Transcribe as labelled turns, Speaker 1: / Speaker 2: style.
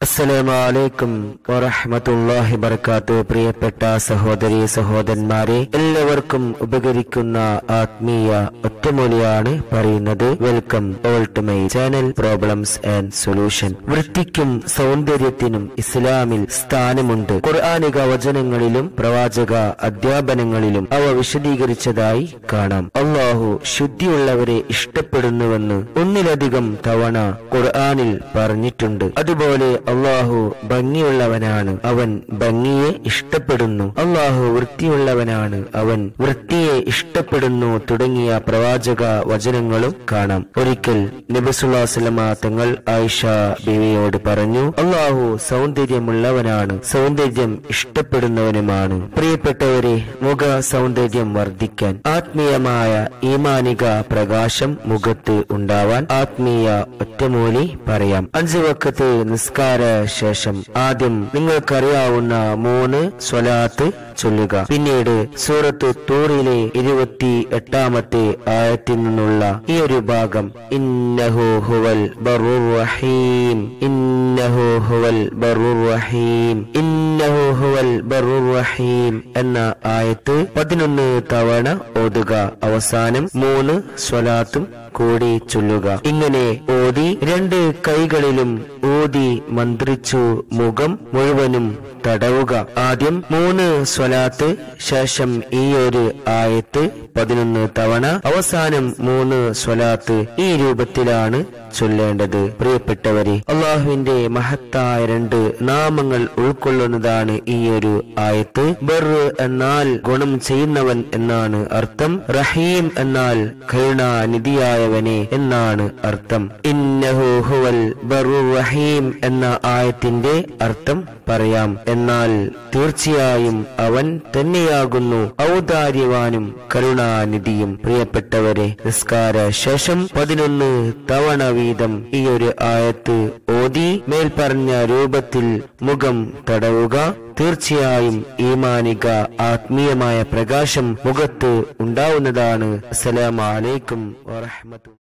Speaker 1: അസ്സലാമലൈക്കും വറഹമത്തുല്ലാഹി ബർക്കാത്തു പ്രിയപ്പെട്ട സഹോദരി സഹോദരന്മാരെ എല്ലാവർക്കും ഉപകരിക്കുന്ന ആത്മീയ ഒറ്റമൂലിയാണ് പറയുന്നത് welcome all to my channel problems and solution വൃത്തിക്കും സൗന്ദര്യത്തിനും ഇസ്ലാമിൽ സ്ഥാനമുണ്ട് ഖുർആാനിക വചനങ്ങളിലും പ്രവാചക അധ്യാപനങ്ങളിലും അവ വിശദീകരിച്ചതായി കാണാം അള്ളാഹു ശുദ്ധിയുള്ളവരെ ഇഷ്ടപ്പെടുന്നുവെന്ന് ഒന്നിലധികം തവണ ഖുർആാനിൽ പറഞ്ഞിട്ടുണ്ട് അതുപോലെ അള്ളാഹു ഭംഗിയുള്ളവനാണ് അവൻ ഭംഗിയെ ഇഷ്ടപ്പെടുന്നു അള്ളാഹു വൃത്തിയുള്ളവനാണ് അവൻ വൃത്തിയെ ഇഷ്ടപ്പെടുന്നു തുടങ്ങിയ പ്രവാചക വചനങ്ങളും കാണാം ഒരിക്കൽ നബിസുല്ലാസ്ലമ തങ്ങൾ ആയിഷ ബീവിയോട് പറഞ്ഞു അള്ളാഹു സൗന്ദര്യമുള്ളവനാണ് സൗന്ദര്യം ഇഷ്ടപ്പെടുന്നവനുമാണ് പ്രിയപ്പെട്ടവരെ മുഖ സൗന്ദര്യം വർദ്ധിക്കാൻ ആത്മീയമായ ഈമാനിക പ്രകാശം മുഖത്ത് ഉണ്ടാവാൻ ആത്മീയ ഒറ്റമൂലി പറയാം അഞ്ചു വക്കത്ത് നിസ്കാര ശേഷം ആദ്യം നിങ്ങൾക്കറിയാവുന്ന മൂന്ന് സ്വലാത്ത് ചൊല്ലുക പിന്നീട് സൂറത്ത് തൂറിലെ ഇരുപത്തി എട്ടാമത്തെ ആയത്തിൽ നിന്നുള്ള ഈ ഒരു ഭാഗം ഇന്നഹു ഹുവൽ ബറുർ റഹീം ഇന്നഹു ഹുവൽ ബറുർ റഹീം ഇന്നഹു ഹുവൽ ബറുർ റഹീം എന്ന ആയത്ത് പതിനൊന്ന് തവണ ഓതുക അവസാനം മൂന്ന് സ്വലാത്തും കൂടി ചൊല്ലുക ഇങ്ങനെ ഓതി രണ്ട് കൈകളിലും ഊതി മന്ത്രിച്ചു മുഖം മുഴുവനും തടവുക ആദ്യം മൂന്ന് സ്വലാത്ത് ശേഷം ഈ ഒരു ആയത്ത് പതിനൊന്ന് തവണ അവസാനം മൂന്ന് സ്വലാത്ത് ഈ രൂപത്തിലാണ് ചൊല്ലേണ്ടത് പ്രിയപ്പെട്ടവരെ അള്ളാഹുവിന്റെ മഹത്തായ രണ്ട് നാമങ്ങൾ ഉൾക്കൊള്ളുന്നതാണ് ഈ ഒരു ആയത്ത് ബർ എന്നാൽ ഗുണം ചെയ്യുന്നവൻ എന്നാണ് അർത്ഥം റഹീം എന്നാൽ കരുണാനിധിയായവനെ എന്നാണ് അർത്ഥം ഇന്നഹു ഹുവൽ ബറു റഹീം എന്ന ആയത്തിന്റെ അർത്ഥം പറയാം എന്നാൽ തീർച്ചയായും അവൻ തന്നെയാകുന്നു ഔദാര്യവാനും കരുണാനിധിയും പ്രിയപ്പെട്ടവരെ നിസ്കാര ശേഷം പതിനൊന്ന് തവണ വീതം ഈ ഒരു ആയത്ത് ഓതി മേൽപ്പറഞ്ഞ രൂപത്തിൽ മുഖം തടവുക തീർച്ചയായും ഈമാനിക ആത്മീയമായ പ്രകാശം മുഖത്ത് ഉണ്ടാവുന്നതാണ് അസ്സലാമലൈക്കും വറഹമത്തു